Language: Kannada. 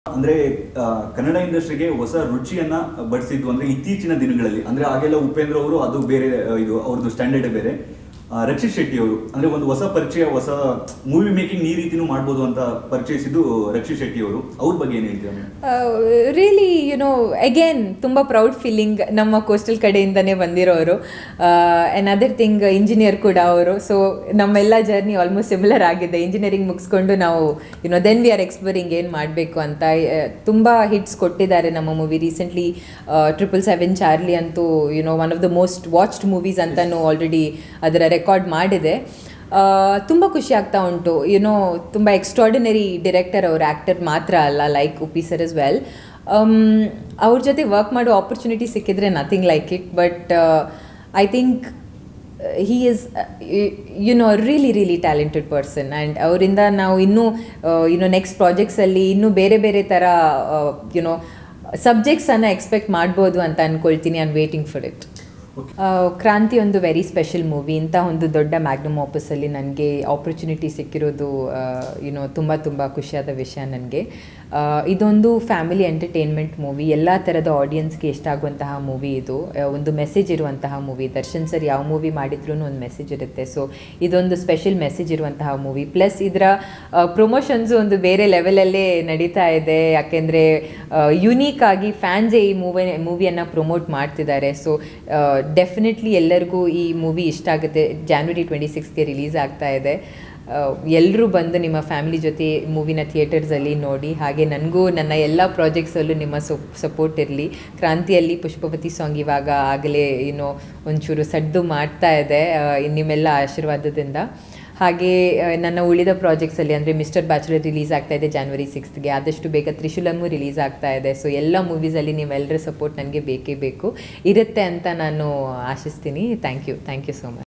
ಅಂದ್ರೆ ಆ, ಕನ್ನಡ ಇಂಡಸ್ಟ್ರಿಗೆ ಹೊಸ ರುಚಿಯನ್ನ ಬಡಿಸಿದ್ದು ಅಂದ್ರೆ ಇತ್ತೀಚಿನ ದಿನಗಳಲ್ಲಿ ಅಂದ್ರೆ ಆಗೆಲ್ಲ ಉಪೇಂದ್ರ ಅವರು ಅದು ಬೇರೆ ಆ, ಇದು ಅವ್ರದ್ದು ಸ್ಟ್ಯಾಂಡರ್ಡ್ ಬೇರೆ ಆ, ರಕ್ಷಿತ್ ಶೆಟ್ಟಿ ಅವರು ಅಂದ್ರೆ ಒಂದು ಹೊಸ ಪರಿಚಯ ಹೊಸ ಮೂವಿ ಮೇಕಿಂಗ್ ಈ ರೀತಿನೂ ಮಾಡ್ಬೋದು ಅಂತ ಪರಿಚಯಿಸಿದ್ದು ರಕ್ಷಿತ್ ಶೆಟ್ಟಿ ಅವರು ಅವ್ರ ಬಗ್ಗೆ ಏನ್ ಹೇಳ್ತೀರಾ ಮೇಡಮ್ ರಿಯಲಿ ಯುನೋ ಅಗೇನ್ ತುಂಬ ಪ್ರೌಡ್ ಫೀಲಿಂಗ್ ನಮ್ಮ ಕೋಸ್ಟಲ್ ಕಡೆಯಿಂದನೇ ಬಂದಿರೋರು ಆ್ಯಂಡ್ ಅದರ್ ಥಿಂಗ್ ಇಂಜಿನಿಯರ್ ಕೂಡ ಅವರು ಸೊ ನಮ್ಮೆಲ್ಲ ಜರ್ನಿ ಆಲ್ಮೋಸ್ಟ್ ಸಿಮಿಲರ್ ಆಗಿದೆ ಇಂಜಿನಿಯರಿಂಗ್ ಮುಗಿಸ್ಕೊಂಡು ನಾವು you know then we are exploring ಏನು ಮಾಡಬೇಕು ಅಂತ ತುಂಬ ಹಿಟ್ಸ್ ಕೊಟ್ಟಿದ್ದಾರೆ ನಮ್ಮ movie recently triple seven Charlie ಅಂತೂ you know one of the most watched movies ಅಂತಲೂ ಆಲ್ರೆಡಿ ಅದರ ರೆಕಾರ್ಡ್ ಮಾಡಿದೆ ತುಂಬ ಖುಷಿ ಆಗ್ತಾ ಉಂಟು ಯುನೋ ತುಂಬ ಎಕ್ಸ್ಟ್ರಾರ್ಡಿನರಿ ಡಿರೆಕ್ಟರ್ ಅವ್ರ ಆ್ಯಕ್ಟರ್ ಮಾತ್ರ ಅಲ್ಲ like Uppi sir as well ಅವ್ರ ಜೊತೆ ವರ್ಕ್ ಮಾಡೋ ಆಪರ್ಚುನಿಟಿ ಸಿಕ್ಕಿದ್ರೆ nothing like it but I think he is you know really really talented person and ಅವರಿಂದ ನಾವು ಇನ್ನೂ ಯುನೋ ನೆಕ್ಸ್ಟ್ ಪ್ರಾಜೆಕ್ಟ್ಸಲ್ಲಿ ಇನ್ನೂ ಬೇರೆ ಬೇರೆ ಥರ ಯುನೋ ಸಬ್ಜೆಕ್ಟ್ಸನ್ನು ಎಕ್ಸ್ಪೆಕ್ಟ್ ಮಾಡ್ಬೋದು ಅಂತ ಅಂದ್ಕೊಳ್ತೀನಿ ಆ್ಯಂಡ್ ವೇಟಿಂಗ್ ಫಾರ್ ಇಟ್ ಕ್ರಾಂತಿ ಒಂದು ವೆರಿ ಸ್ಪೆಷಲ್ ಮೂವಿ ಇಂಥ ಒಂದು ದೊಡ್ಡ ಮ್ಯಾಗ್ನಮ್ ಆಫೀಸಲ್ಲಿ ನನಗೆ ಆಪರ್ಚುನಿಟಿ ಸಿಕ್ಕಿರೋದು ಯುನೋ ತುಂಬ ತುಂಬ ಖುಷಿಯಾದ ವಿಷಯ ನನಗೆ ಇದೊಂದು ಫ್ಯಾಮಿಲಿ ಎಂಟರ್ಟೈನ್ಮೆಂಟ್ ಮೂವಿ ಎಲ್ಲ ಥರದ ಆಡಿಯನ್ಸ್ಗೆ ಇಷ್ಟಾಗುವಂತಹ ಮೂವಿ ಇದು ಆ, ಒಂದು ಮೆಸೇಜ್ ಇರುವಂತಹ ಮೂವಿ ದರ್ಶನ್ ಸರ್ ಯಾವ ಮೂವಿ ಮಾಡಿದ್ರೂ ಒಂದು ಮೆಸೇಜ್ ಇರುತ್ತೆ ಸೊ ಇದೊಂದು ಸ್ಪೆಷಲ್ ಮೆಸೇಜ್ ಇರುವಂತಹ ಮೂವಿ ಪ್ಲಸ್ ಇದರ ಪ್ರಮೋಷನ್ಸು ಒಂದು ಬೇರೆ ಲೆವೆಲಲ್ಲೇ ನಡೀತಾ ಇದೆ ಯಾಕೆಂದರೆ ಯುನೀಕ್ ಆಗಿ ಫ್ಯಾನ್ಸೇ ಈ ಮೂವಿ ಮೂವಿಯನ್ನು ಪ್ರಮೋಟ್ ಮಾಡ್ತಿದ್ದಾರೆ ಸೊ ಡೆಫಿನೆಟ್ಲಿ ಎಲ್ಲರಿಗೂ ಈ ಮೂವಿ ಇಷ್ಟ ಆಗುತ್ತೆ ಜಾನ್ವರಿ ಟ್ವೆಂಟಿ ಸಿಕ್ಸ್ಗೆ ರಿಲೀಸ್ ಆಗ್ತಾ ಇದೆ ಎಲ್ಲರೂ ಬಂದು ನಿಮ್ಮ ಫ್ಯಾಮಿಲಿ ಜೊತೆ ಮೂವಿನ ಥಿಯೇಟರ್ಸಲ್ಲಿ ನೋಡಿ ಹಾಗೆ ನನಗೂ ನನ್ನ ಎಲ್ಲ ಪ್ರಾಜೆಕ್ಟ್ಸಲ್ಲೂ ನಿಮ್ಮ ಸಪೋರ್ಟ್ ಇರಲಿ ಕ್ರಾಂತಿಯಲ್ಲಿ ಪುಷ್ಪವತಿ ಸಾಂಗ್ ಇವಾಗ ಆಗಲೇ ಏನೋ ಒಂಚೂರು ಸಡ್ಡು ಮಾಡ್ತಾ ಇದೆ ಆ, ನಿಮ್ಮೆಲ್ಲ ಆಶೀರ್ವಾದದಿಂದ ಹಾಗೆ ಆ, ನನ್ನ ಉಳಿದ ಪ್ರಾಜೆಕ್ಟ್ಸಲ್ಲಿ ಅಂದರೆ ಮಿಸ್ಟರ್ ಬ್ಯಾಚುಲರ್ ರಿಲೀಸ್ ಆಗ್ತಾ ಇದೆ ಜಾನ್ವರಿ ಸಿಕ್ಸ್ತ್ಗೆ ಆದಷ್ಟು ಬೇಗ ತ್ರಿಶೂಲಮು ರಿಲೀಸ್ ಆಗ್ತಾ ಇದೆ ಸೊ ಎಲ್ಲ ಮೂವೀಸಲ್ಲಿ ನೀವೆಲ್ಲರ ಸಪೋರ್ಟ್ ನನಗೆ ಬೇಕೇ ಬೇಕು ಇರುತ್ತೆ ಅಂತ ನಾನು ಆಶಿಸ್ತೀನಿ thank you thank you so much